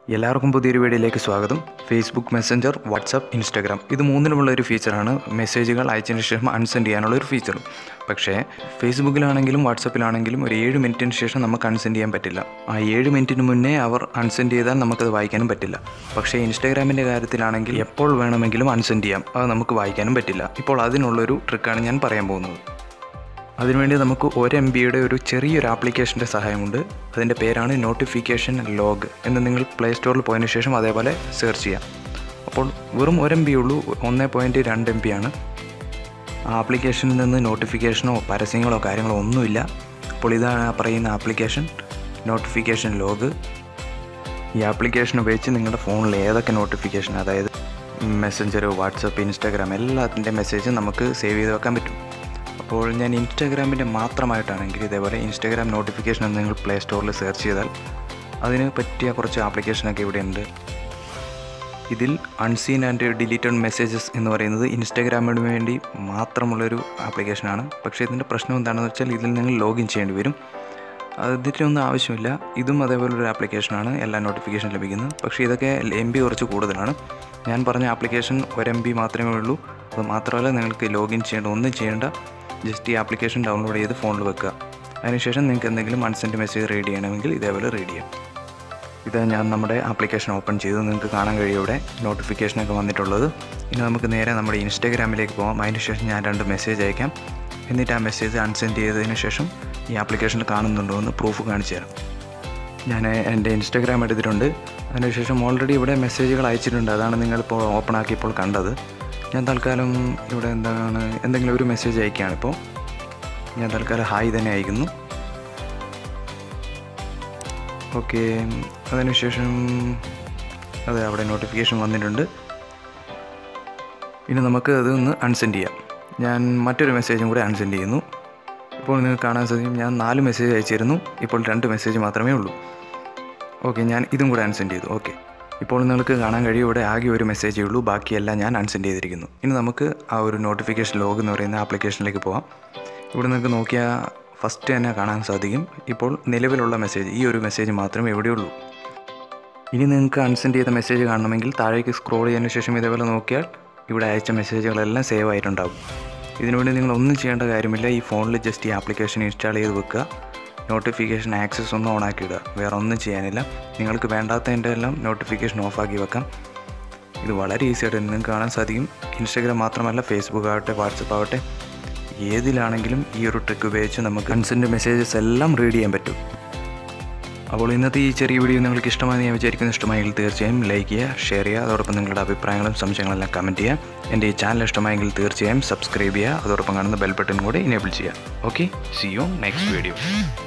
എല്ലാവർക്കും പുതിയൊരു വീഡിയോയിലേക്ക് സ്വാഗതം ഫേസ്ബുക്ക് മെസ്സഞ്ചർ വാട്സപ്പ് ഇൻസ്റ്റാഗ്രാം ഇത് മൂന്നിനുമുള്ള ഒരു ഫീച്ചറാണ് മെസ്സേജുകൾ അയച്ചതിന് ശേഷം അൺസെൻഡ് ചെയ്യാനുള്ള ഒരു ഫീച്ചർ പക്ഷേ ഫേസ്ബുക്കിലാണെങ്കിലും വാട്സപ്പിലാണെങ്കിലും ഒരു ഏഴ് മിനിറ്റിന് ശേഷം നമുക്ക് അൺസെൻഡ് ചെയ്യാൻ പറ്റില്ല ആ ഏഴ് മിനിറ്റിന് മുന്നേ അവർ അൺസെൻഡ് ചെയ്താൽ നമുക്കത് വായിക്കാനും പറ്റില്ല പക്ഷേ ഇൻസ്റ്റാഗ്രാമിൻ്റെ കാര്യത്തിലാണെങ്കിൽ എപ്പോൾ വേണമെങ്കിലും അൺസെൻഡ് ചെയ്യാം അത് നമുക്ക് വായിക്കാനും പറ്റില്ല ഇപ്പോൾ അതിനുള്ളൊരു ട്രിക്കാണ് ഞാൻ പറയാൻ പോകുന്നത് അതിനുവേണ്ടി നമുക്ക് ഒരു എം ബിയുടെ ഒരു ചെറിയൊരു ആപ്ലിക്കേഷൻ്റെ സഹായമുണ്ട് അതിൻ്റെ പേരാണ് നോട്ടിഫിക്കേഷൻ ലോഗ് എന്ന് നിങ്ങൾ പ്ലേ സ്റ്റോറിൽ പോയതിന് ശേഷം അതേപോലെ സെർച്ച് ചെയ്യാം അപ്പോൾ വെറും ഒരു എം ബി ഉള്ളൂ ഒന്ന് പോയിൻറ്റ് രണ്ട് എം ബി ആണ് ആ ആപ്ലിക്കേഷനിൽ നിന്ന് നോട്ടിഫിക്കേഷനോ പരസ്യങ്ങളോ കാര്യങ്ങളോ ഒന്നുമില്ല അപ്പോൾ ഇതാണ് ആ പറയുന്ന ആപ്ലിക്കേഷൻ നോട്ടിഫിക്കേഷൻ ലോഗ് ഈ ആപ്ലിക്കേഷൻ ഉപയോഗിച്ച് നിങ്ങളുടെ ഫോണിൽ ഏതൊക്കെ നോട്ടിഫിക്കേഷൻ അതായത് മെസ്സഞ്ചർ വാട്സപ്പ് ഇൻസ്റ്റാഗ്രാം എല്ലാത്തിൻ്റെ മെസ്സേജ് നമുക്ക് സേവ് ചെയ്ത് വെക്കാൻ പറ്റും അപ്പോൾ ഞാൻ ഇൻസ്റ്റാഗ്രാമിൻ്റെ മാത്രമായിട്ടാണെങ്കിൽ ഇതേപോലെ ഇൻസ്റ്റാഗ്രാം നോട്ടിഫിക്കേഷൻ എന്ന് നിങ്ങൾ പ്ലേ സ്റ്റോറിൽ സെർച്ച് ചെയ്താൽ അതിന് പറ്റിയ കുറച്ച് ആപ്ലിക്കേഷനൊക്കെ ഇവിടെ ഉണ്ട് ഇതിൽ അൺസീൻ ആൻഡ് ഡിലീറ്റഡ് മെസ്സേജസ് എന്ന് പറയുന്നത് ഇൻസ്റ്റാഗ്രാമിന് വേണ്ടി മാത്രമുള്ളൊരു ആപ്ലിക്കേഷനാണ് പക്ഷേ ഇതിൻ്റെ പ്രശ്നം എന്താണെന്ന് വെച്ചാൽ ഇതിൽ നിങ്ങൾ ലോഗിൻ ചെയ്യേണ്ടി വരും അതിൻ്റെ ഒന്നും ആവശ്യമില്ല ഇതും അതേപോലെ ഒരു ആപ്ലിക്കേഷനാണ് എല്ലാ നോട്ടിഫിക്കേഷൻ ലഭിക്കുന്നത് പക്ഷേ ഇതൊക്കെ എം ബി കുറച്ച് കൂടുതലാണ് ഞാൻ പറഞ്ഞ ആപ്ലിക്കേഷൻ ഒരു എം ബി മാത്രമേ ഉള്ളൂ അത് മാത്രമല്ല നിങ്ങൾക്ക് ലോഗിൻ ചെയ്യേണ്ട ഒന്നും ചെയ്യേണ്ട ജസ്റ്റ് ഈ ആപ്ലിക്കേഷൻ ഡൗൺലോഡ് ചെയ്ത് ഫോണിൽ വെക്കുക അതിനുശേഷം നിങ്ങൾക്ക് എന്തെങ്കിലും അൺസെൻറ്റ് മെസ്സേജ് റീഡ് ചെയ്യണമെങ്കിൽ ഇതേപോലെ റീഡ് ചെയ്യാം ഇത് ഞാൻ നമ്മുടെ ആപ്ലിക്കേഷൻ ഓപ്പൺ ചെയ്തു നിങ്ങൾക്ക് കാണാൻ കഴിയും ഇവിടെ നോട്ടിഫിക്കേഷനൊക്കെ വന്നിട്ടുള്ളത് ഇനി നമുക്ക് നേരെ നമ്മുടെ ഇൻസ്റ്റാഗ്രാമിലേക്ക് പോകാം അതിനുശേഷം ഞാൻ രണ്ട് മെസ്സേജ് അയക്കാം എന്നിട്ട് ആ മെസ്സേജ് അൺസെൻഡ് ചെയ്തതിന് ശേഷം ഈ ആപ്ലിക്കേഷനിൽ കാണുന്നുണ്ടോ എന്ന് പ്രൂഫ് കാണിച്ചു തരാം ഞാൻ എൻ്റെ ഇൻസ്റ്റാഗ്രാം എടുത്തിട്ടുണ്ട് അതിനുശേഷം ഓൾറെഡി ഇവിടെ മെസ്സേജുകൾ അയച്ചിട്ടുണ്ട് അതാണ് നിങ്ങളിപ്പോൾ ഓപ്പൺ ആക്കിയപ്പോൾ കണ്ടത് ഞാൻ തൽക്കാലം ഇവിടെ എന്താണ് എന്തെങ്കിലും ഒരു മെസ്സേജ് അയക്കുകയാണ് ഇപ്പോൾ ഞാൻ തൽക്കാലം ഹായ് തന്നെ അയക്കുന്നു ഓക്കെ അതിനുശേഷം അതെ അവിടെ നോട്ടിഫിക്കേഷൻ വന്നിട്ടുണ്ട് ഇനി നമുക്ക് അത് ഒന്ന് അൺസെൻഡ് ചെയ്യാം ഞാൻ മറ്റൊരു മെസ്സേജും കൂടെ അൺസെൻഡ് ചെയ്യുന്നു ഇപ്പോൾ നിങ്ങൾക്ക് കാണാൻ സാധിക്കും ഞാൻ നാല് മെസ്സേജ് അയച്ചിരുന്നു ഇപ്പോൾ രണ്ട് മെസ്സേജ് മാത്രമേ ഉള്ളൂ ഓക്കെ ഞാൻ ഇതും കൂടെ അൺസെൻഡ് ചെയ്തു ഓക്കെ ഇപ്പോൾ നിങ്ങൾക്ക് കാണാൻ കഴിയും ഇവിടെ ആകെ ഒരു മെസ്സേജേ ഉള്ളൂ ബാക്കിയെല്ലാം ഞാൻ അൺസെൻഡ് ചെയ്തിരിക്കുന്നു ഇനി നമുക്ക് ആ ഒരു നോട്ടിഫിക്കേഷൻ ലോഗ് എന്ന് പറയുന്ന ആപ്ലിക്കേഷനിലേക്ക് പോകാം ഇവിടെ നിങ്ങൾക്ക് നോക്കിയാൽ ഫസ്റ്റ് തന്നെ കാണാൻ സാധിക്കും ഇപ്പോൾ നിലവിലുള്ള മെസ്സേജ് ഈ ഒരു മെസ്സേജ് മാത്രമേ ഇവിടെയുള്ളൂ ഇനി നിങ്ങൾക്ക് അൺസെൻഡ് ചെയ്ത മെസ്സേജ് കാണണമെങ്കിൽ താഴേക്ക് സ്ക്രോൾ ചെയ്തതിന് ശേഷം ഇതേപോലെ നോക്കിയാൽ ഇവിടെ അയച്ച മെസ്സേജുകളെല്ലാം സേവ് ആയിട്ടുണ്ടാകും ഇതിനുവേണ്ടി നിങ്ങൾ ഒന്നും ചെയ്യേണ്ട കാര്യമില്ല ഈ ഫോണിൽ ജസ്റ്റ് ഈ ആപ്ലിക്കേഷൻ ഇൻസ്റ്റാൾ ചെയ്ത് വെക്കുക നോട്ടിഫിക്കേഷൻ ആക്സസ് ഒന്ന് ഓൺ ആക്കി ഇടുക വേറെ ഒന്നും ചെയ്യാനില്ല നിങ്ങൾക്ക് വേണ്ടാത്തതിൻ്റെ എല്ലാം നോട്ടിഫിക്കേഷൻ ഓഫാക്കി വെക്കാം ഇത് വളരെ ഈസി ആയിട്ട് നിങ്ങൾക്ക് കാണാൻ സാധിക്കും ഇൻസ്റ്റാഗ്രാം മാത്രമല്ല ഫേസ്ബുക്ക് ആവട്ടെ വാട്സപ്പ് ആവട്ടെ ഏതിലാണെങ്കിലും ഈ ഒരു ട്രിക്ക് ഉപയോഗിച്ച് നമുക്ക് കൺസെൻറ്റ് മെസ്സേജസ് എല്ലാം റീഡ് ചെയ്യാൻ പറ്റും അപ്പോൾ ഇന്നത്തെ ഈ ചെറിയ വീഡിയോ നിങ്ങൾക്ക് ഇഷ്ടമായി ഞാൻ വിചാരിക്കുന്ന ഇഷ്ടമായെങ്കിൽ തീർച്ചയായും ലൈക്ക് ചെയ്യുക ഷെയർ ചെയ്യുക അതോടൊപ്പം നിങ്ങളുടെ അഭിപ്രായങ്ങളും സംശയങ്ങളെല്ലാം കമൻറ്റ് ചെയ്യുക എൻ്റെ ഈ ചാനൽ ഇഷ്ടമായെങ്കിൽ തീർച്ചയായും സബ്സ്ക്രൈബ് ചെയ്യുക അതോടൊപ്പം കാണുന്ന ബെൽ ബട്ടൺ കൂടി ഇനേബിൾ ചെയ്യുക okay see you next video